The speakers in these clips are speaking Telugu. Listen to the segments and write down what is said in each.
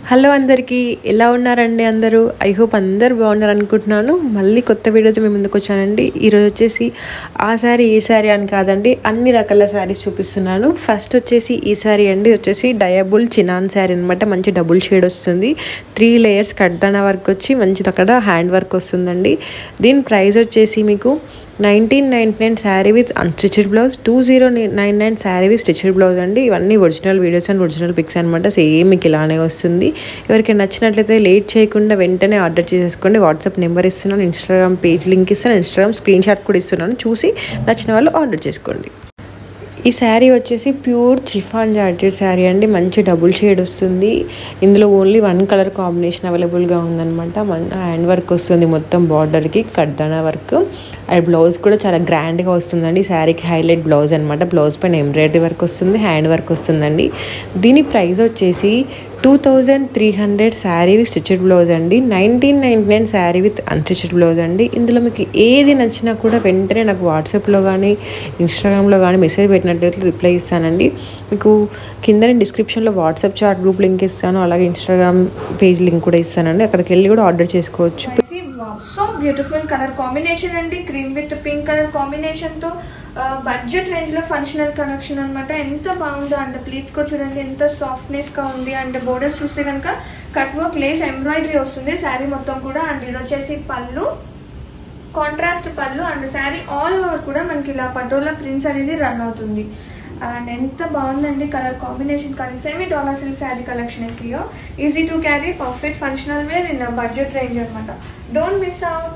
హలో అందరికీ ఎలా ఉన్నారండి అందరూ ఐ హోప్ అందరు బాగున్నారు అనుకుంటున్నాను మళ్ళీ కొత్త వీడియోతో మేము ముందుకు వచ్చానండి ఈరోజు వచ్చేసి ఆ శారీ ఈ శారీ అని కాదండి అన్ని రకాల శారీస్ చూపిస్తున్నాను ఫస్ట్ వచ్చేసి ఈ శారీ అండి వచ్చేసి డయాబుల్ చినాన్ శారీ అనమాట మంచి డబుల్ షేడ్ వస్తుంది త్రీ లేయర్స్ కడ్దానా వర్క్ వచ్చి మంచి అక్కడ హ్యాండ్ వర్క్ వస్తుందండి దీని ప్రైస్ వచ్చేసి మీకు nineteen ninety nine sari with unstitched blouse two zero nine nine sari with stitched blouse అండి ఇవన్నీ original videos and original pics అనమాట సేమ్ మీకు ఇలానే వస్తుంది ఎవరికి నచ్చినట్లయితే లేట్ చేయకుండా వెంటనే ఆర్డర్ చేసేసుకోండి వాట్సాప్ నెంబర్ ఇస్తున్నాను ఇన్స్టాగ్రామ్ పేజ్ లింక్ ఇస్తాను ఇన్స్టాగ్రామ్ స్క్రీన్ షాట్ కూడా ఇస్తున్నాను చూసి నచ్చిన వాళ్ళు ఆర్డర్ చేసుకోండి ఈ శారీ వచ్చేసి ప్యూర్ చిఫాన్ జార్జెట్ శారీ అండి మంచి డబుల్ షేడ్ వస్తుంది ఇందులో ఓన్లీ వన్ కలర్ కాంబినేషన్ అవైలబుల్గా ఉందన్నమాట మన హ్యాండ్ వర్క్ వస్తుంది మొత్తం బార్డర్కి కడ్దానా వర్క్ అండ్ బ్లౌజ్ కూడా చాలా గ్రాండ్గా వస్తుందండి శారీకి హైలైట్ బ్లౌజ్ అనమాట బ్లౌజ్ పైన ఎంబ్రాయిడరీ వర్క్ వస్తుంది హ్యాండ్ వర్క్ వస్తుందండి దీని ప్రైస్ వచ్చేసి two thousand three hundred sari with stitched blouse అండి nineteen ninety nine sari with unstitched blouse అండి ఇందులో మీకు ఏది నచ్చినా కూడా వెంటనే నాకు వాట్సాప్లో కానీ ఇన్స్టాగ్రామ్లో కానీ మెసేజ్ పెట్టినట్లయితే రిప్లై ఇస్తానండి మీకు కింద నేను డిస్క్రిప్షన్లో వాట్సాప్ చాట్ గ్రూప్ లింక్ ఇస్తాను అలాగే ఇన్స్టాగ్రామ్ పేజ్ లింక్ కూడా ఇస్తానండి అక్కడికి వెళ్ళి కూడా ఆర్డర్ చేసుకోవచ్చు సో బ్యూటిఫుల్ కలర్ కాంబినేషన్ అండి cream with pink colour combination తో బడ్జెట్ రేంజ్ లో ఫంక్షనల్ కలెక్షన్ అనమాట ఎంత బాగుందో అండ్ ప్లీట్స్ కూడా చూడండి ఎంత సాఫ్ట్నెస్ గా ఉంది అండ్ బోర్డర్స్ చూస్తే కనుక కట్ వర్క్ లేస్ ఎంబ్రాయిడరీ వస్తుంది శారీ మొత్తం కూడా అండ్ ఇది వచ్చేసి పళ్ళు కాంట్రాస్ట్ పళ్ళు అండ్ శారీ ఆల్ ఓవర్ కూడా మనకి ఇలా పటోలా ప్రింట్స్ అనేది రన్ అవుతుంది అండ్ ఎంత బాగుందండి కలర్ కాంబినేషన్ కానీ semi dollar silk sari collection ఇయో easy to carry perfect functional wear in budget range అనమాట డోంట్ మిస్ అవుట్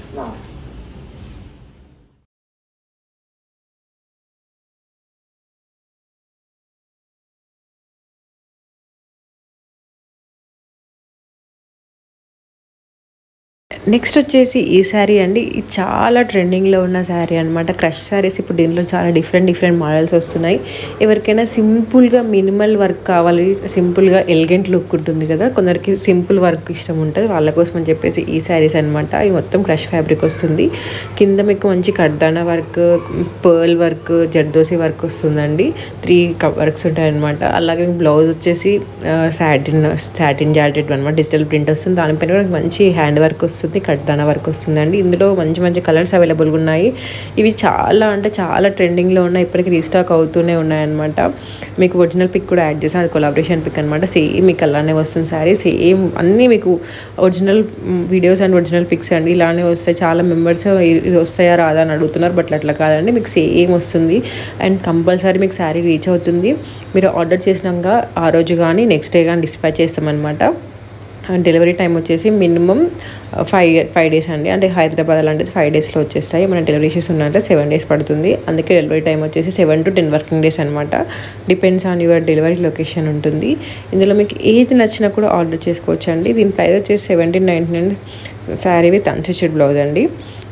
నెక్స్ట్ వచ్చేసి ఈ శారీ అండి ఇది చాలా ట్రెండింగ్లో ఉన్న శారీ అనమాట క్రష్ శారీస్ ఇప్పుడు దీంట్లో చాలా డిఫరెంట్ డిఫరెంట్ మోడల్స్ వస్తున్నాయి ఎవరికైనా సింపుల్గా మినిమల్ వర్క్ కావాలి సింపుల్గా ఎలిగెంట్ లుక్ ఉంటుంది కదా కొందరికి సింపుల్ వర్క్ ఇష్టం ఉంటుంది వాళ్ళ కోసం అని చెప్పేసి ఈ శారీస్ అనమాట ఇది మొత్తం క్రష్ ఫ్యాబ్రిక్ వస్తుంది కింద మీకు మంచి కడ్దానా work pearl work zardozi work వస్తుందండి త్రీ వర్క్స్ ఉంటాయన్నమాట అలాగే బ్లౌజ్ వచ్చేసి సాటిన్ సాటిన్ జాకెట్ అనమాట డిజిటల్ ప్రింట్ వస్తుంది దానిపైన కూడా మంచి హ్యాండ్ వర్క్ వస్తుంది వస్తుంది కడ్దానా వర్క్ వస్తుందండి ఇందులో మంచి మంచి కలర్స్ అవైలబుల్గా ఉన్నాయి ఇవి చాలా అంటే చాలా ట్రెండింగ్లో ఉన్నాయి ఇప్పటికి రీస్టాక్ అవుతూనే ఉన్నాయన్నమాట మీకు ఒరిజినల్ పిక్ కూడా యాడ్ చేసాను అది కొలాబరేషన్ పిక్ అనమాట సేమ్ మీకు అలానే వస్తుంది శారీ సేమ్ అన్నీ మీకు original videos and original pics అండి ఇలానే వస్తాయి చాలా మెంబర్స్ ఇది వస్తాయా రాదా అని అడుగుతున్నారు బట్ అట్లా కాదండి మీకు సేమ్ వస్తుంది అండ్ కంపల్సరీ మీకు శారీ రీచ్ అవుతుంది మీరు ఆర్డర్ చేసినాక ఆ రోజు కానీ నెక్స్ట్ డే కానీ డిస్పాచ్ చేస్తామన్నమాట అండ్ డెలివరీ టైం వచ్చేసి మినిమం ఫైవ్ ఫైవ్ డేస్ అండి అంటే హైదరాబాద్ అలాంటిది ఫైవ్ డేస్లో వచ్చేస్తాయి మన డెలివరీ ఇష్యూస్ ఉన్నాయంటే సెవెన్ డేస్ పడుతుంది అందుకే డెలివరీ టైం వచ్చేసి seven to ten working days అనమాట depends on your delivery location ఉంటుంది ఇందులో మీకు ఏది నచ్చినా కూడా ఆర్డర్ చేసుకోవచ్చు అండి దీని ప్రైస్ వచ్చేసి seventeen ninety nine sari with unstitched blouse అండి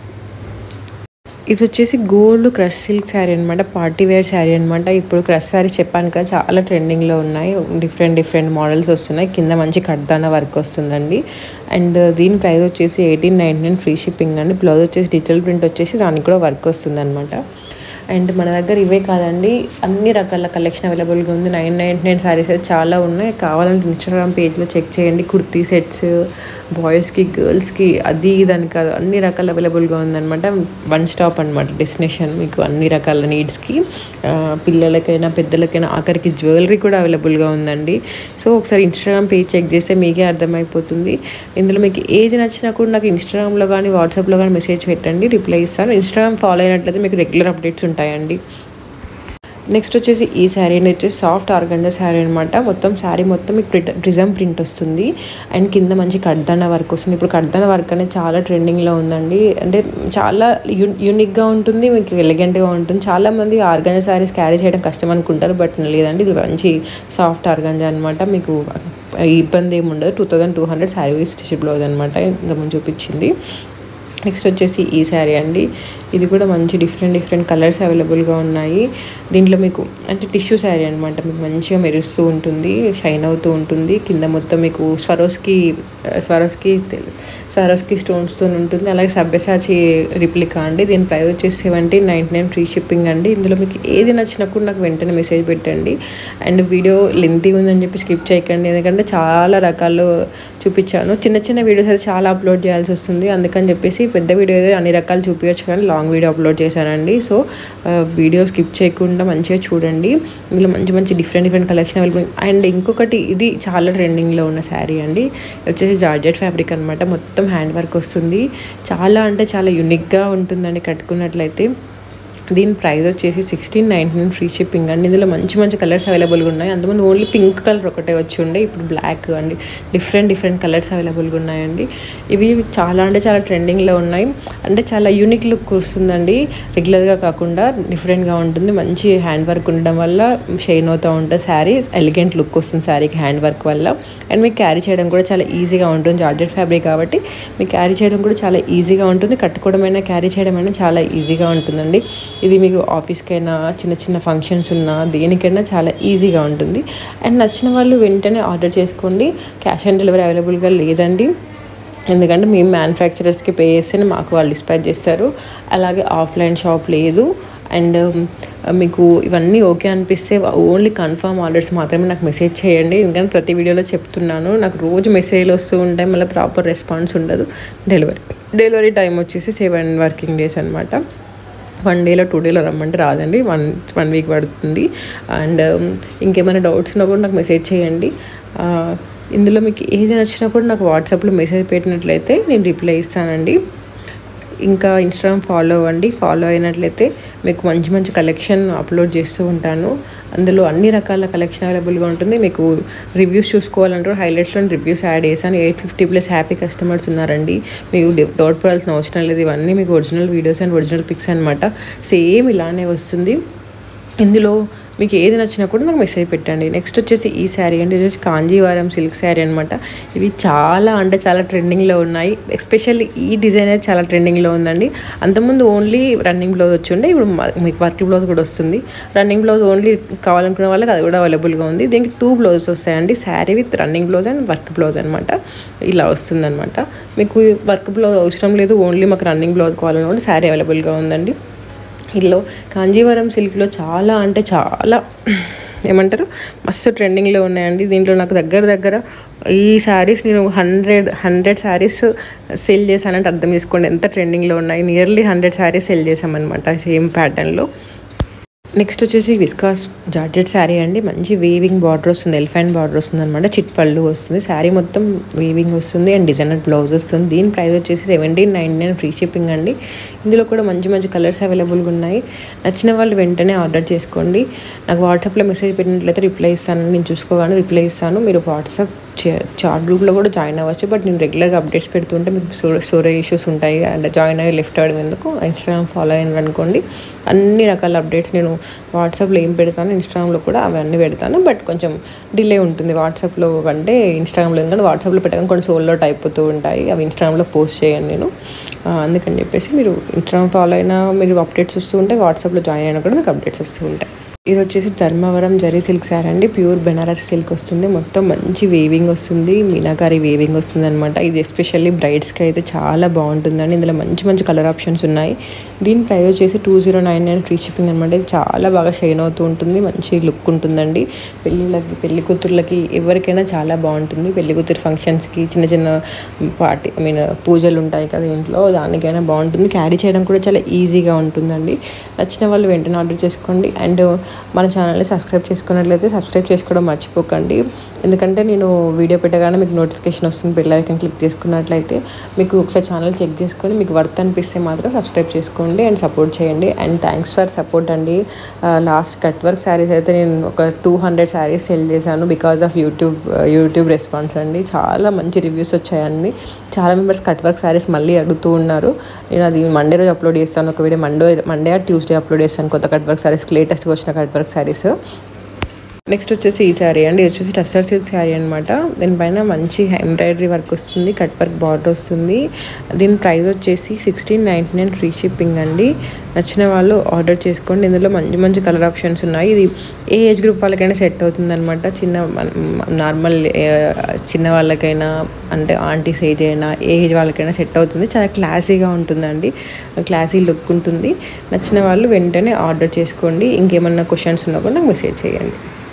ఇది వచ్చేసి గోల్డ్ క్రష్ సిల్క్ శారీ అనమాట పార్టీ వేర్ శారీ అనమాట ఇప్పుడు క్రష్ శారీ చెప్పాను కదా చాలా ట్రెండింగ్లో ఉన్నాయి డిఫరెంట్ డిఫరెంట్ మోడల్స్ వస్తున్నాయి కింద మంచి కడ్దాన వర్క్ వస్తుందండి అండ్ దీని ప్రైస్ వచ్చేసి eighteen ninety nine free shipping అండి బ్లౌజ్ వచ్చేసి డిజిటల్ ప్రింట్ వచ్చేసి దానికి కూడా వర్క్ వస్తుంది అనమాట అండ్ మన దగ్గర ఇవే కాదండి అన్ని రకాల కలెక్షన్ అవైలబుల్గా ఉంది నైన్ నైన్టీ నైన్ శారీస్ అయితే చాలా ఉన్నాయి కావాలంటే ఇన్స్టాగ్రామ్ పేజ్లో చెక్ చేయండి కుర్తీ సెట్స్ బాయ్స్కి గర్ల్స్కి అది ఇదని కాదు అన్ని రకాల అవైలబుల్గా ఉందన్నమాట వన్ స్టాప్ అనమాట డెస్టినేషన్ మీకు అన్ని రకాల నీడ్స్కి పిల్లలకైనా పెద్దలకైనా ఆఖరికి జ్యువెలరీ కూడా అవైలబుల్గా ఉందండి సో ఒకసారి ఇన్స్టాగ్రామ్ పేజ్ చెక్ చేస్తే మీకే అర్థమైపోతుంది ఇందులో మీకు ఏది నచ్చినా కూడా నాకు ఇన్స్టాగ్రామ్లో కానీ వాట్సాప్లో కానీ మెసేజ్ పెట్టండి రిప్లై ఇస్తాను ఇన్స్టాగ్రామ్ ఫాలో అయినట్లయితే మీకు రెగ్యులర్ అప్డేట్స్ ఉంటాయండి నెక్స్ట్ వచ్చేసి ఈ శారీ వచ్చేసి సాఫ్ట్ ఆర్గంజా శారీ అనమాట మొత్తం శారీ మొత్తం మీకు ప్రిజమ్ ప్రింట్ వస్తుంది అండ్ కింద మంచి కడ్దాన వర్క్ వస్తుంది ఇప్పుడు కడ్దాన వర్క్ అనేది చాలా ట్రెండింగ్లో ఉందండి అంటే చాలా యూ యూనిక్గా ఉంటుంది మీకు ఎలిగెంట్గా ఉంటుంది చాలామంది ఆర్గంజా శారీస్ క్యారీ చేయడం కష్టం అనుకుంటారు బట్ లేదండి ఇది మంచి సాఫ్ట్ ఆర్గంజా అనమాట మీకు ఇబ్బంది ఏమి ఉండదు two thousand two hundred sari stitch blouse అనమాట ఇంతకుముందు చూపించింది నెక్స్ట్ వచ్చేసి ఈ శారీ అండి ఇది కూడా మంచి డిఫరెంట్ డిఫరెంట్ కలర్స్ అవైలబుల్గా ఉన్నాయి దీంట్లో మీకు అంటే టిష్యూ శారీ అనమాట మీకు మంచిగా మెరుస్తూ ఉంటుంది షైన్ అవుతూ ఉంటుంది కింద మొత్తం మీకు స్వరోస్కి స్వరోస్కి స్వరోస్కి స్టోన్స్తో ఉంటుంది అలాగే సభ్యసాచి రిప్లికా అండి దీని ప్రైస్ వచ్చేసి seventeen ninety nine free shipping అండి ఇందులో మీకు ఏది నచ్చినా కూడా నాకు వెంటనే మెసేజ్ పెట్టండి అండ్ వీడియో లెంతీ ఉందని చెప్పి స్కిప్ చేయకండి ఎందుకంటే చాలా రకాలు చూపించాను చిన్న చిన్న వీడియోస్ అయితే చాలా అప్లోడ్ చేయాల్సి వస్తుంది అందుకని చెప్పేసి పెద్ద వీడియో అయితే అన్ని రకాలు చూపించచ్చు కానీ లాంగ్ వీడియో అప్లోడ్ చేశానండి సో వీడియో స్కిప్ చేయకుండా మంచిగా చూడండి ఇందులో మంచి మంచి different different collection available and ఇంకొకటి ఇది చాలా ట్రెండింగ్లో ఉన్న శారీ అండి వచ్చేసి జార్జెట్ ఫ్యాబ్రిక్ అనమాట మొత్తం హ్యాండ్ వర్క్ వస్తుంది చాలా అంటే చాలా యూనిక్గా ఉంటుందండి కట్టుకున్నట్లయితే దీని ప్రైస్ వచ్చేసి సిక్స్టీన్ నైన్టీన్ ఫ్రీ షిప్పింగ్ అండి ఇందులో మంచి మంచి కలర్స్ అవైలబుల్గా ఉన్నాయి అంతకుముందు ఓన్లీ పింక్ కలర్ ఒకటే వచ్చి ఉండే ఇప్పుడు బ్లాక్ అండి డిఫరెంట్ డిఫరెంట్ కలర్స్ అవైలబుల్గా ఉన్నాయండి ఇవి చాలా అంటే చాలా ట్రెండింగ్లో ఉన్నాయి అంటే చాలా యూనిక్ లుక్ వస్తుందండి రెగ్యులర్గా కాకుండా డిఫరెంట్గా ఉంటుంది మంచి హ్యాండ్ వర్క్ ఉండడం వల్ల షైన్ అవుతూ ఉంటుంది శారీ ఎలిగెంట్ లుక్ వస్తుంది శారీకి హ్యాండ్ వర్క్ వల్ల అండ్ మీకు క్యారీ చేయడం కూడా చాలా ఈజీగా ఉంటుంది జార్జెట్ ఫ్యాబ్రిక్ కాబట్టి మీకు క్యారీ చేయడం కూడా చాలా ఈజీగా ఉంటుంది కట్టుకోవడమైనా క్యారీ చేయడమైనా చాలా ఈజీగా ఉంటుందండి ఇది మీకు ఆఫీస్కైనా చిన్న చిన్న ఫంక్షన్స్ ఉన్నా దేనికైనా చాలా ఈజీగా ఉంటుంది అండ్ నచ్చిన వాళ్ళు వెంటనే ఆర్డర్ చేసుకోండి క్యాష్ ఆన్ డెలివరీ అవైలబుల్గా లేదండి ఎందుకంటే మేము మ్యానుఫ్యాక్చరర్స్కి పే చేస్తేనే మాకు వాళ్ళు డిస్పాచ్ చేస్తారు అలాగే ఆఫ్లైన్ షాప్ లేదు అండ్ మీకు ఇవన్నీ ఓకే అనిపిస్తే ఓన్లీ కన్ఫర్మ్ ఆర్డర్స్ మాత్రమే నాకు మెసేజ్ చేయండి ఎందుకంటే ప్రతి వీడియోలో చెప్తున్నాను నాకు రోజు మెసేజ్లు వస్తూ ఉంటాయి మళ్ళీ ప్రాపర్ రెస్పాన్స్ ఉండదు డెలివరీ డెలివరీ టైం వచ్చేసి సెవెన్ వర్కింగ్ డేస్ అనమాట వన్ డేలో టూ డేలో రమ్మంటే రాదండి వన్ వన్ వీక్ పడుతుంది అండ్ ఇంకేమైనా డౌట్స్ ఉన్నా కూడా నాకు మెసేజ్ చేయండి ఇందులో మీకు ఏది నచ్చినా కూడా నాకు వాట్సాప్లో మెసేజ్ పెట్టినట్లయితే నేను రిప్లై ఇస్తానండి ఇంకా ఇన్స్టాగ్రామ్ ఫాలో అవ్వండి ఫాలో అయినట్లయితే మీకు మంచి మంచి కలెక్షన్ అప్లోడ్ చేస్తూ ఉంటాను అందులో అన్ని రకాల కలెక్షన్ అవైలబుల్గా ఉంటుంది మీకు రివ్యూస్ చూసుకోవాలంటే హైలైట్స్లో రివ్యూస్ యాడ్ చేశాను eight fifty plus happy customers ఉన్నారండి మీకు డౌట్ పడాల్సిన అవసరం లేదు ఇవన్నీ మీకు original videos and original pics అనమాట సేమ్ ఇలానే వస్తుంది ఇందులో మీకు ఏది నచ్చినా కూడా నాకు మెసేజ్ పెట్టండి నెక్స్ట్ వచ్చేసి ఈ శారీ అండి ఇది వచ్చేసి కాంజీవరం సిల్క్ శారీ అనమాట ఇవి చాలా అంటే చాలా ట్రెండింగ్లో ఉన్నాయి ఎస్పెషల్లీ ఈ డిజైన్ అయితే చాలా ట్రెండింగ్లో ఉందండి అంతకుముందు ఓన్లీ రన్నింగ్ బ్లౌజ్ వచ్చి ఉండే ఇప్పుడు మీకు వర్క్ బ్లౌజ్ కూడా వస్తుంది రన్నింగ్ బ్లౌజ్ ఓన్లీ కావాలనుకునే వాళ్ళకి అది కూడా అవైలబుల్గా ఉంది దీనికి టూ బ్లౌజెస్ వస్తాయండి sari with running blouse and work blouse అనమాట ఇలా వస్తుందన్నమాట మీకు వర్క్ బ్లౌజ్ అవసరం లేదు ఓన్లీ మాకు రన్నింగ్ బ్లౌజ్ కావాలన్నా కూడా శారీ అవైలబుల్గా ఉందండి ఇందులో కాంజీవరం సిల్క్లో చాలా అంటే చాలా ఏమంటారు మస్తు ట్రెండింగ్లో ఉన్నాయండి దీంట్లో నాకు దగ్గర దగ్గర ఈ శారీస్ నేను హండ్రెడ్ హండ్రెడ్ శారీస్ సెల్ చేశానంటే అర్థం చేసుకోండి ఎంత ట్రెండింగ్లో ఉన్నాయి నియర్లీ హండ్రెడ్ శారీస్ సెల్ చేసామన్నమాట సేమ్ ప్యాటర్న్లో నెక్స్ట్ వచ్చేసి విస్కాస్ జార్జెట్ శారీ అండి మంచి వీవింగ్ బార్డర్ వస్తుంది ఎలిఫెంట్ బార్డర్ వస్తుంది అనమాట చిట్ పళ్ళు వస్తుంది శారీ మొత్తం వీవింగ్ వస్తుంది అండ్ డిజైనర్ బ్లౌజ్ వస్తుంది దీని ప్రైస్ వచ్చేసి seventeen nine nine free shipping అండి ఇందులో కూడా మంచి మంచి కలర్స్ అవైలబుల్గా ఉన్నాయి నచ్చిన వాళ్ళు వెంటనే ఆర్డర్ చేసుకోండి నాకు వాట్సాప్లో మెసేజ్ పెట్టినట్లయితే రిప్లై ఇస్తాను నేను చూసుకోగానే రిప్లై ఇస్తాను మీరు వాట్సాప్ చాట్ గ్రూప్లో కూడా జాయిన్ అవ్వచ్చు బట్ నేను రెగ్యులర్గా అప్డేట్స్ పెడుతుంటే మీకు స్టోరేజ్ ఇష్యూస్ ఉంటాయి అండ్ జాయిన్ అయ్యి లిఫ్ట్ అవ్వడం ఎందుకు ఇన్స్టాగ్రామ్ ఫాలో అయిన అనుకోండి అన్ని రకాల అప్డేట్స్ నేను వాట్సాప్లో ఏం పెడతాను ఇన్స్టాగ్రామ్లో కూడా అవన్నీ పెడతాను బట్ కొంచెం డిలే ఉంటుంది వాట్సాప్లో అంటే ఇన్స్టాగ్రామ్లో ఎందుకంటే వాట్సాప్లో పెట్టగానే కొన్ని సోల్లో అయిపోతూ ఉంటాయి అవి ఇన్స్టాగ్రామ్లో పోస్ట్ చేయను నేను అందుకని చెప్పేసి మీరు ఇన్స్టాగ్రామ్ ఫాలో అయినా మీరు అప్డేట్స్ వస్తూ ఉంటాయి వాట్సాప్లో జాయిన్ అయినా కూడా మీకు అప్డేట్స్ వస్తూ ఉంటాయి ఇది వచ్చేసి ధర్మవరం జరీ సిల్క్ శారీ అండి ప్యూర్ బెనారస్ సిల్క్ వస్తుంది మొత్తం మంచి వేవింగ్ వస్తుంది మీనాకారి వేవింగ్ వస్తుంది అనమాట ఇది ఎస్పెషల్లీ బ్రైడ్స్కి అయితే చాలా బాగుంటుందండి ఇందులో మంచి మంచి కలర్ ఆప్షన్స్ ఉన్నాయి దీని ప్రైస్ వచ్చేసి two zero nine nine free shipping అనమాట ఇది చాలా బాగా షైన్ అవుతూ ఉంటుంది మంచి లుక్ ఉంటుందండి పెళ్ళిళ్ళకి పెళ్లి కూతుర్లకి ఎవరికైనా చాలా బాగుంటుంది పెళ్లి కూతురు ఫంక్షన్స్కి చిన్న చిన్న పార్టీ ఐ మీన్ పూజలు ఉంటాయి కదా ఇంట్లో దానికైనా బాగుంటుంది క్యారీ చేయడం కూడా చాలా ఈజీగా ఉంటుందండి నచ్చిన వాళ్ళు వెంటనే ఆర్డర్ చేసుకోండి అండ్ మన ఛానల్ని సబ్స్క్రైబ్ చేసుకున్నట్లయితే సబ్స్క్రైబ్ చేసుకోవడం మర్చిపోకండి ఎందుకంటే నేను వీడియో పెట్టగానే మీకు నోటిఫికేషన్ వస్తుంది బెల్ ఐకన్ క్లిక్ చేసుకున్నట్లయితే మీకు ఒకసారి ఛానల్ చెక్ చేసుకొని మీకు వర్త్ అనిపిస్తే మాత్రం సబ్స్క్రైబ్ చేసుకోండి అండ్ సపోర్ట్ చేయండి అండ్ థ్యాంక్స్ ఫర్ సపోర్ట్ అండి లాస్ట్ కట్ వర్క్ శారీస్ అయితే నేను ఒక టూ హండ్రెడ్ శారీస్ సెల్ చేశాను because of YouTube YouTube response అండి చాలా మంచి రివ్యూస్ వచ్చాయండి చాలా మెంబర్స్ కట్ వర్క్ శారీస్ మళ్ళీ అడుగుతూ ఉన్నారు నేను అది మండే రోజు అప్లోడ్ చేస్తాను ఒక video Monday Monday Tuesday upload చేస్తాను కొత్త కట్ వర్క్ శారీస్ లేటెస్ట్గా వచ్చిన కట్ వర్క్ శారీస్ నెక్స్ట్ వచ్చేసి ఈ శారీ అండి ఇది వచ్చేసి టస్సర్ సిల్క్ శారీ అనమాట దీనిపైన మంచి ఎంబ్రాయిడరీ వర్క్ వస్తుంది కట్ వర్క్ బార్డర్ వస్తుంది దీని ప్రైస్ వచ్చేసి sixteen ninety nine free shipping అండి నచ్చిన వాళ్ళు ఆర్డర్ చేసుకోండి ఇందులో మంచి మంచి కలర్ ఆప్షన్స్ ఉన్నాయి ఇది ఏ ఏజ్ గ్రూప్ వాళ్ళకైనా సెట్ అవుతుంది అనమాట చిన్న నార్మల్ చిన్న వాళ్ళకైనా అంటే ఆంటీస్ ఏజ్ అయినా ఏ ఏజ్ వాళ్ళకైనా సెట్ అవుతుంది చాలా క్లాసీగా ఉంటుందండి క్లాసీ లుక్ ఉంటుంది నచ్చిన వాళ్ళు వెంటనే ఆర్డర్ చేసుకోండి ఇంకేమన్నా క్వశ్చన్స్ ఉన్నా కూడా నాకు మెసేజ్ చేయండి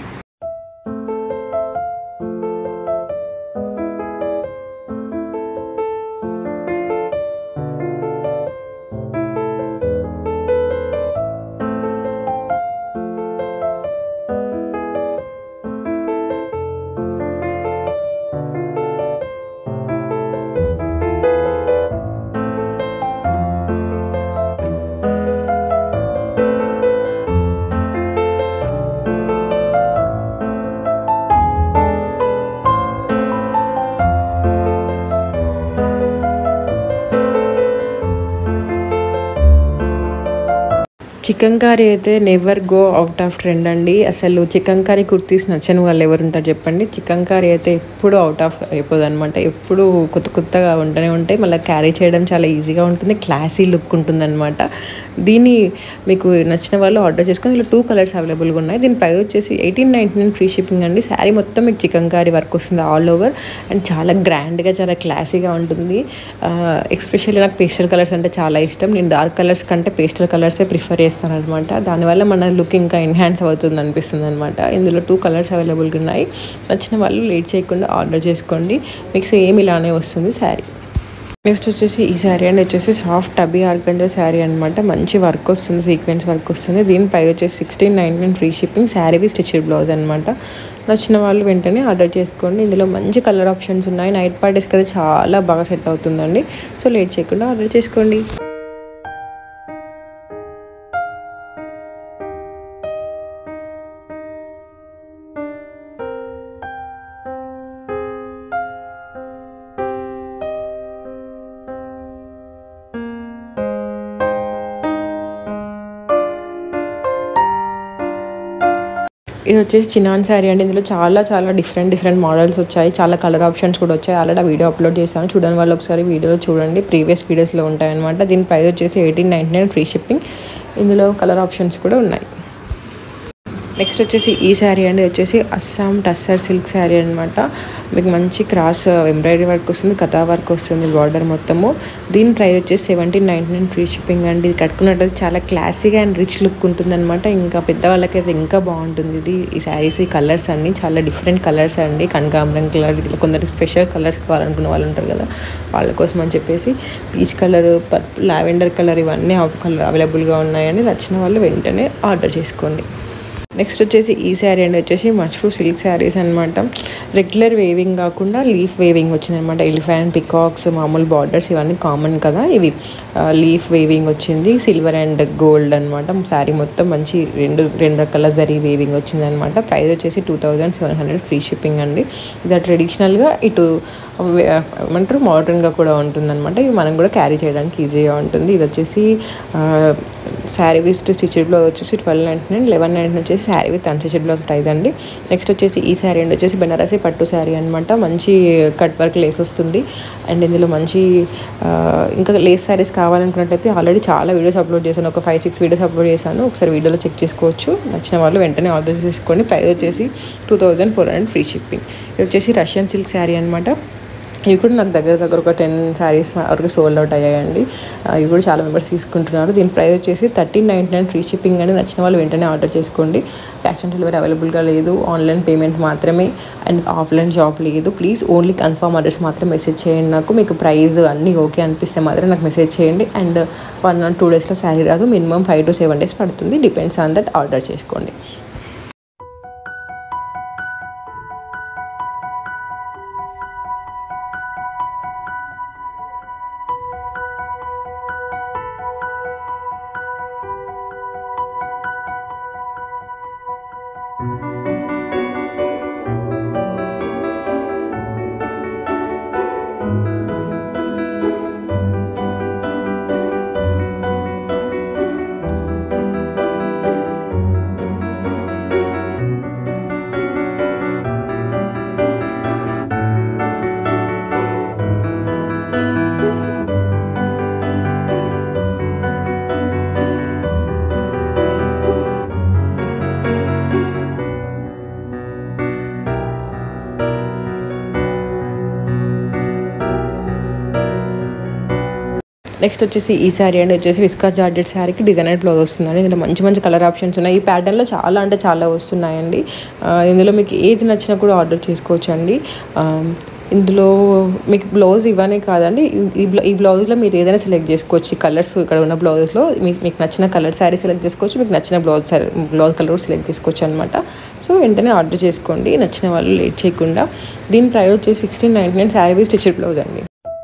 చికెన్ కర్రీ అయితే never go out of trend అండి అసలు చికెన్ కర్రీ కుర్తీస్ నచ్చని వాళ్ళు ఎవరు ఉంటారు చెప్పండి చికెన్ కర్రీ అయితే ఎప్పుడు అవుట్ ఆఫ్ అయిపోదు అనమాట ఎప్పుడు కొత్త కొత్తగా ఉంటూనే ఉంటాయి మళ్ళీ క్యారీ చేయడం చాలా ఈజీగా ఉంటుంది క్లాసీ లుక్ ఉంటుందన్నమాట దీన్ని మీకు నచ్చిన వాళ్ళు ఆర్డర్ చేసుకొని ఇలా టూ కలర్స్ అవైలబుల్గా ఉన్నాయి దీని ప్రైస్ వచ్చేసి eighteen ninety nine free shipping అండి శారీ మొత్తం మీకు చికెన్ కర్రీ వర్క్ వస్తుంది ఆల్ ఓవర్ అండ్ చాలా గ్రాండ్గా చాలా క్లాసీగా ఉంటుంది ఎస్పెషల్లీ నాకు పేస్టల్ కలర్స్ అంటే చాలా ఇష్టం నేను డార్క్ కలర్స్ కంటే పేస్టల్ కలర్సే ప్రిఫర్ చేస్తాను అనమాట దానివల్ల మన లుక్ ఇంకా ఎన్హాన్స్ అవుతుంది అనిపిస్తుంది అనమాట ఇందులో టూ కలర్స్ అవైలబుల్గా ఉన్నాయి నచ్చిన వాళ్ళు లేట్ చేయకుండా ఆర్డర్ చేసుకోండి మీకు సేమ్ ఇలానే వస్తుంది శారీ నెక్స్ట్ వచ్చేసి ఈ శారీ అండ్ వచ్చేసి సాఫ్ట్ టబీ ఆర్గంజా శారీ అనమాట మంచి వర్క్ వస్తుంది సీక్వెన్స్ వర్క్ వస్తుంది దీని ప్రైస్ వచ్చేసి sixteen nine nine free shipping sari stitched blouse అనమాట నచ్చిన వాళ్ళు వెంటనే ఆర్డర్ చేసుకోండి ఇందులో మంచి కలర్ ఆప్షన్స్ ఉన్నాయి నైట్ పార్టీస్కి అయితే చాలా బాగా సెట్ అవుతుందండి సో లేట్ చేయకుండా ఆర్డర్ చేసుకోండి ఇది వచ్చేసి చిన్నాన్ శారీ అండి ఇందులో చాలా చాలా డిఫరెంట్ డిఫరెంట్ మోడల్స్ వచ్చాయి చాలా కలర్ ఆప్షన్స్ కూడా వచ్చాయి ఆల్రెడీ ఆ వీడియో అప్లోడ్ చేశాను చూడని వాళ్ళు ఒకసారి వీడియోలో చూడండి ప్రీవియస్ వీడియోస్లో ఉంటాయన్నమాట దీని ప్రైస్ వచ్చేసి eighteen ninety nine free shipping ఇందులో కలర్ ఆప్షన్స్ కూడా ఉన్నాయి నెక్స్ట్ వచ్చేసి ఈ శారీ అండి ఇది వచ్చేసి అస్సాం టస్సర్ సిల్క్ శారీ అనమాట మీకు మంచి క్రాస్ ఎంబ్రాయిడరీ వర్క్ వస్తుంది కథా వర్క్ వస్తుంది బార్డర్ మొత్తము దీని ప్రైస్ వచ్చేసి seventeen ninety nine free shipping అండి ఇది కట్టుకున్నట్టు చాలా క్లాసీగా అండ్ రిచ్ లుక్ ఉంటుందన్నమాట ఇంకా పెద్దవాళ్ళకైతే ఇంకా బాగుంటుంది ఇది ఈ శారీస్ ఈ కలర్స్ అన్ని చాలా డిఫరెంట్ కలర్స్ అండి కనకాంబరం కలర్ కొందరికి స్పెషల్ కలర్స్ కావాలనుకున్న వాళ్ళు ఉంటారు కదా వాళ్ళ కోసం అని చెప్పేసి peach colour purple lavender colour ఇవన్నీ కలర్ అవైలబుల్గా ఉన్నాయని నచ్చిన వాళ్ళు వెంటనే ఆర్డర్ చేసుకోండి నెక్స్ట్ వచ్చేసి ఈ శారీ అండి వచ్చేసి మష్రూ సిల్క్ శారీస్ అనమాట రెగ్యులర్ వేవింగ్ కాకుండా లీఫ్ వేవింగ్ వచ్చిందనమాట ఎలిఫెంట్ పికాక్స్ మామూలు బార్డర్స్ ఇవన్నీ కామన్ కదా ఇవి లీఫ్ వేవింగ్ వచ్చింది సిల్వర్ అండ్ గోల్డ్ అనమాట శారీ మొత్తం మంచి రెండు రెండు రకాల జరీ వేవింగ్ వచ్చిందనమాట ప్రైస్ వచ్చేసి two thousand seven hundred free shipping అండి ఇది ట్రెడిషనల్గా ఇటు ఏమంటారు మోడర్న్గా కూడా ఉంటుందన్నమాట ఇవి మనం కూడా క్యారీ చేయడానికి ఈజీగా ఉంటుంది ఇది వచ్చేసి శారీ విత్ స్టిచ్డ్ బ్లౌజ్ వచ్చేసి twelve ninety nine eleven ninety వచ్చేసి sari with unstitched blouse price అండి నెక్స్ట్ వచ్చేసి ఈ శారీ అండి వచ్చేసి బెనారసీ పట్టు శారీ అనమాట మంచి కట్ వర్క్ లేస్ వస్తుంది అండ్ ఇందులో మంచి ఇంకా లేస్ శారీస్ కావాలనుకున్నట్టయితే ఆల్రెడీ చాలా వీడియోస్ అప్లోడ్ చేశాను ఒక ఫైవ్ సిక్స్ వీడియోస్ అప్లోడ్ చేశాను ఒకసారి వీడియోలో చెక్ చేసుకోవచ్చు నచ్చిన వాళ్ళు వెంటనే ఆర్డర్ చేసుకోండి ప్రైస్ వచ్చేసి two thousand four hundred free shipping ఇది వచ్చేసి రష్యన్ సిల్క్ శారీ అనమాట ఇవి కూడా నాకు దగ్గర దగ్గర ఒక టెన్ శారీస్ వరకు సోల్డ్ అవుట్ అయ్యాయండి ఇవి కూడా చాలా మెంబర్స్ తీసుకుంటున్నారు దీని ప్రైస్ వచ్చేసి thirteen ninety nine free shipping అని నచ్చిన వాళ్ళు వెంటనే ఆర్డర్ చేసుకోండి క్యాష్ ఆన్ డెలివరీ అవైలబుల్గా లేదు ఆన్లైన్ పేమెంట్ మాత్రమే అండ్ ఆఫ్లైన్ షాప్ లేదు ప్లీజ్ ఓన్లీ కన్ఫర్మ్ అడ్రస్ మాత్రం మెసేజ్ చేయండి నాకు మీకు ప్రైస్ అన్నీ ఓకే అనిపిస్తే మాత్రం నాకు మెసేజ్ చేయండి అండ్ వన్ ఆర్ టూ డేస్లో శారీ రాదు minimum five to seven days పడుతుంది డిపెండ్స్ ఆన్ దట్ ఆర్డర్ చేసుకోండి నెక్స్ట్ వచ్చేసి ఈ శారీ అండి వచ్చేసి విస్కా జార్జెట్ శారీకి డిజైనర్ బ్లౌజ్ వస్తుందండి ఇందులో మంచి మంచి కలర్ ఆప్షన్స్ ఉన్నాయి ఈ ప్యాటర్న్లో చాలా అంటే చాలా వస్తున్నాయండి ఆ, ఇందులో మీకు ఏది నచ్చినా కూడా ఆర్డర్ చేసుకోవచ్చు అండి ఆ, ఇందులో మీకు బ్లౌజ్ ఇవన్నీ కాదండి ఈ- ఈ బ్లౌ ఈ బ్లౌజ్లో మీరు ఏదైనా సెలెక్ట్ చేసుకోవచ్చు ఈ కలర్స్ ఇక్కడ ఉన్న బ్లౌజెస్లో మీ- మీకు నచ్చిన కలర్ శారీ సెలెక్ట్ చేసుకోవచ్చు మీకు నచ్చిన blouse sari blouse colour select చేసుకోవచ్చు అనమాట సో వెంటనే ఆర్డర్ చేసుకోండి నచ్చిన వాళ్ళు లేట్ చేయకుండా దీని ప్రైస్ వచ్చేసి sixteen ninety nine sari with stitched blouse అండి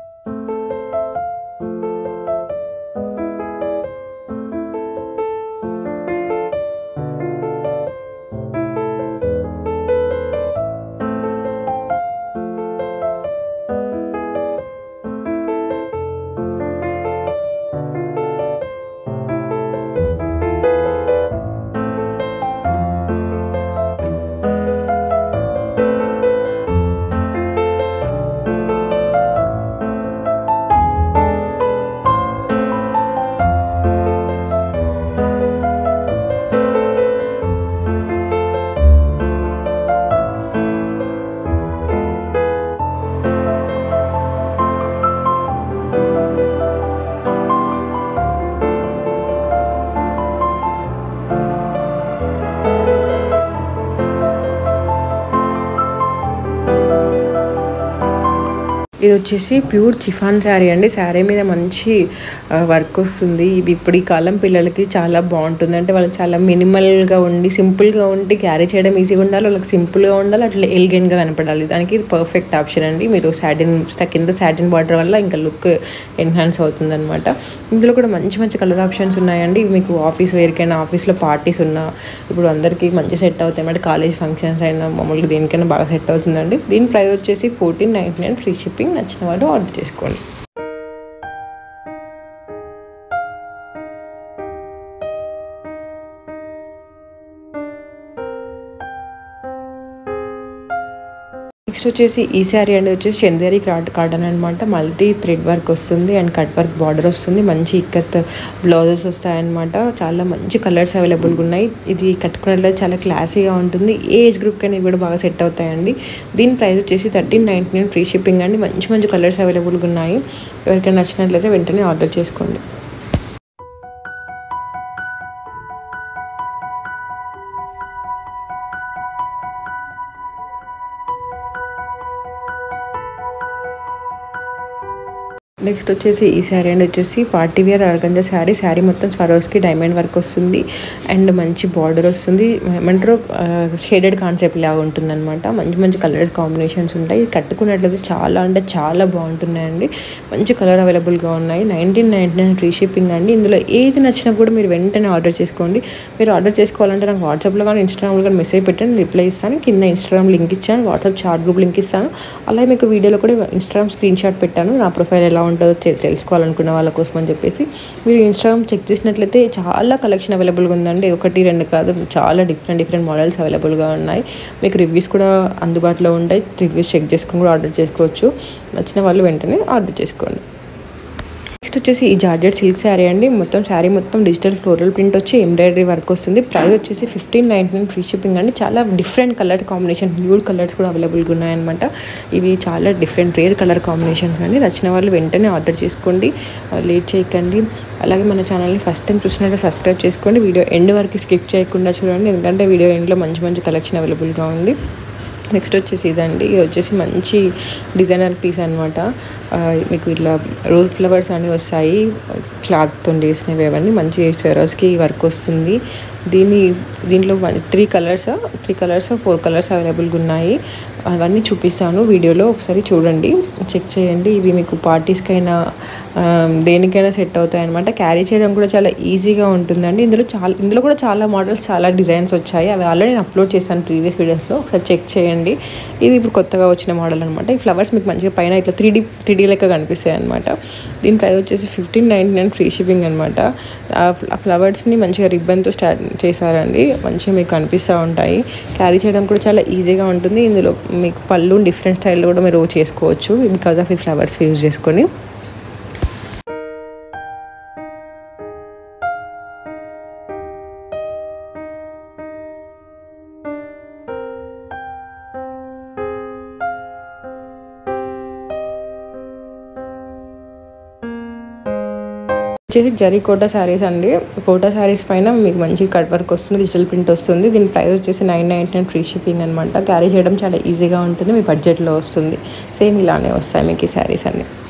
ఇది వచ్చేసి ప్యూర్ చిఫాన్ శారీ అండి శారీ మీద మంచి వర్క్ వస్తుంది ఇది ఇప్పుడు ఈ కాలం పిల్లలకి చాలా బాగుంటుంది అంటే వాళ్ళకి చాలా మినిమల్గా ఉండి సింపుల్గా ఉండి క్యారీ చేయడం ఈజీగా ఉండాలి వాళ్ళకి సింపుల్గా ఉండాలి అట్లా ఎలిగెంట్గా కనపడాలి దానికి ఇది పర్ఫెక్ట్ ఆప్షన్ అండి మీరు సాటిన్ కింద సాటిన్ బార్డర్ వల్ల ఇంకా లుక్ ఎన్హాన్స్ అవుతుంది అనమాట ఇందులో కూడా మంచి మంచి కలర్ ఆప్షన్స్ ఉన్నాయండి ఇవి మీకు ఆఫీస్ వేర్కైనా ఆఫీస్లో పార్టీస్ ఉన్నా ఇప్పుడు అందరికీ మంచి సెట్ అవుతాయి అంటే కాలేజ్ ఫంక్షన్స్ అయినా మామూలుగా దేనికైనా బాగా సెట్ అవుతుందండి దీని ప్రైస్ వచ్చేసి fourteen ninety nine free shipping నచ్చిన వాళ్ళు ఆర్డర్ చేసుకోండి నెక్స్ట్ వచ్చేసి ఈ శారీ అండి వచ్చేసి చందేరి కార్డ్ కార్డన్ అనమాట మల్టీ థ్రెడ్ వర్క్ వస్తుంది అండ్ కట్ వర్క్ బార్డర్ వస్తుంది మంచి ఇక్కత్ బ్లౌజెస్ వస్తాయన్నమాట చాలా మంచి కలర్స్ అవైలబుల్గా ఉన్నాయి ఇది కట్టుకున్నట్లయితే చాలా క్లాసీగా ఉంటుంది ఏ ఏజ్ గ్రూప్కి అనేది కూడా బాగా సెట్ అవుతాయండి దీని ప్రైస్ వచ్చేసి thirteen ninety nine free shipping అండి మంచి మంచి కలర్స్ అవైలబుల్గా ఉన్నాయి ఎవరికైనా నచ్చినట్లయితే వెంటనే ఆర్డర్ చేసుకోండి నెక్స్ట్ వచ్చేసి ఈ శారీ అండి వచ్చేసి party wear organza sari sari మొత్తం స్వరోస్కి డైమండ్ వర్క్ వస్తుంది అండ్ మంచి బార్డర్ వస్తుంది ఏమంటారు షేడెడ్ కాన్సెప్ట్ లాగా ఉంటుందన్నమాట మంచి మంచి కలర్స్ కాంబినేషన్స్ ఉంటాయి ఇది కట్టుకున్నట్లయితే చాలా అంటే చాలా బాగుంటున్నాయండి మంచి కలర్ అవైలబుల్గా ఉన్నాయి nineteen ninety nine free shipping అండి ఇందులో ఏది నచ్చినా కూడా మీరు వెంటనే ఆర్డర్ చేసుకోండి మీరు ఆర్డర్ చేసుకోవాలంటే నాకు వాట్సాప్లో కానీ ఇన్స్టాగ్రామ్లో కానీ మెసేజ్ పెట్టండి రిప్లై ఇస్తాను కింద ఇన్స్టాగ్రామ్ లింక్ ఇచ్చాను వాట్సాప్ చాట్ గ్రూప్ లింక్ ఇస్తాను అలాగే మీకు వీడియోలో కూడా ఇన్స్టాగ్రామ్ స్క్రీన్ షాట్ పెట్టాను నా ప్రొఫైల్ ఎలా ఉంటుందో తె- తెలుసుకోవాలనుకున్న వాళ్ళ కోసం అని చెప్పేసి మీరు ఇన్స్టాగ్రామ్ చెక్ చేసినట్లయితే చాలా కలెక్షన్ అవైలబుల్గా ఉందండి ఒకటి రెండు కాదు చాలా డిఫరెంట్ డిఫరెంట్ మోడల్స్ అవైలబుల్గా ఉన్నాయి మీకు రివ్యూస్ కూడా అందుబాటులో ఉంటాయి రివ్యూస్ చెక్ చేసుకుని కూడా ఆర్డర్ చేసుకోవచ్చు నచ్చిన వాళ్ళు వెంటనే ఆర్డర్ చేసుకోండి నెక్స్ట్ వచ్చేసి ఈ జార్జెట్ సిల్క్ శారీ అండి మొత్తం శారీ మొత్తం డిజిటల్ ఫ్లోరల్ ప్రింట్ వచ్చి ఎంబ్రాయిడరీ వర్క్ వస్తుంది ప్రైస్ వచ్చేసి fifteen ninety nine free shipping అండి చాలా different colour combination nude colours కూడా అవైలబుల్గా ఉన్నాయన్నమాట ఇవి చాలా డిఫరెంట్ రేర్ కలర్ కాంబినేషన్స్ అండి నచ్చిన వాళ్ళు వెంటనే ఆర్డర్ చేసుకోండి లేట్ చేయకండి అలాగే మన ఛానల్ని ఫస్ట్ టైం చూసినట్టు సబ్స్క్రైబ్ చేసుకోండి వీడియో ఎండ్ వరకు స్కిప్ చేయకుండా చూడండి ఎందుకంటే వీడియో ఎండ్లో మంచి మంచి కలెక్షన్ అవైలబుల్గా ఉంది నెక్స్ట్ వచ్చేసి ఇదండి ఇది వచ్చేసి మంచి డిజైనర్ పీస్ అనమాట మీకు ఇట్లా రోజ్ ఫ్లవర్స్ అన్నీ వస్తాయి క్లాత్తో చేసినవి అవన్నీ మంచి స్వెరోస్కి వర్క్ వస్తుంది దీని దీంట్లో three colours three colours four colours అవైలబుల్గా ఉన్నాయి అవన్నీ చూపిస్తాను వీడియోలో ఒకసారి చూడండి చెక్ చేయండి ఇవి మీకు పార్టీస్కైనా ఆ, దేనికైనా సెట్ అవుతాయి అనమాట క్యారీ చేయడం కూడా చాలా ఈజీగా ఉంటుందండి ఇందులో చాలా ఇందులో కూడా చాలా మోడల్స్ చాలా డిజైన్స్ వచ్చాయి అవి ఆల్రెడీ నేను అప్లోడ్ చేశాను ప్రీవియస్ వీడియోస్లో ఒకసారి చెక్ చేయండి ఇది ఇప్పుడు కొత్తగా వచ్చిన మోడల్ అనమాట ఈ ఫ్లవర్స్ మీకు మంచిగా పైన ఇట్లా త్రీ డీ త్రీ డీ లెక్క కనిపిస్తాయి అనమాట దీని ప్రైస్ వచ్చేసి fifteen ninety nine free shipping అనమాట ఆ ఫ్లవర్స్ని మంచిగా రిబ్బన్తో స్టార్ట్ చేశారండి మంచిగా మీకు కనిపిస్తూ ఉంటాయి క్యారీ చేయడం కూడా చాలా ఈజీగా ఉంటుంది ఇందులో మీకు పళ్ళు డిఫరెంట్ స్టైల్లో కూడా మీరు చేసుకోవచ్చు బికాజ్ ఆఫ్ ఈ ఫ్లవర్స్ యూజ్ చేసుకొని వచ్చేసి జరీ కోటా శారీస్ అండి కోటా శారీస్ పైన మీకు మంచి కట్ వర్క్ వస్తుంది డిజిటల్ ప్రింట్ వస్తుంది దీని ప్రైస్ వచ్చేసి nine ninety nine free shipping అనమాట క్యారీ చేయడం చాలా ఈజీగా ఉంటుంది మీ బడ్జెట్లో వస్తుంది సేమ్ ఇలానే వస్తాయి మీకు ఈ శారీస్ అన్ని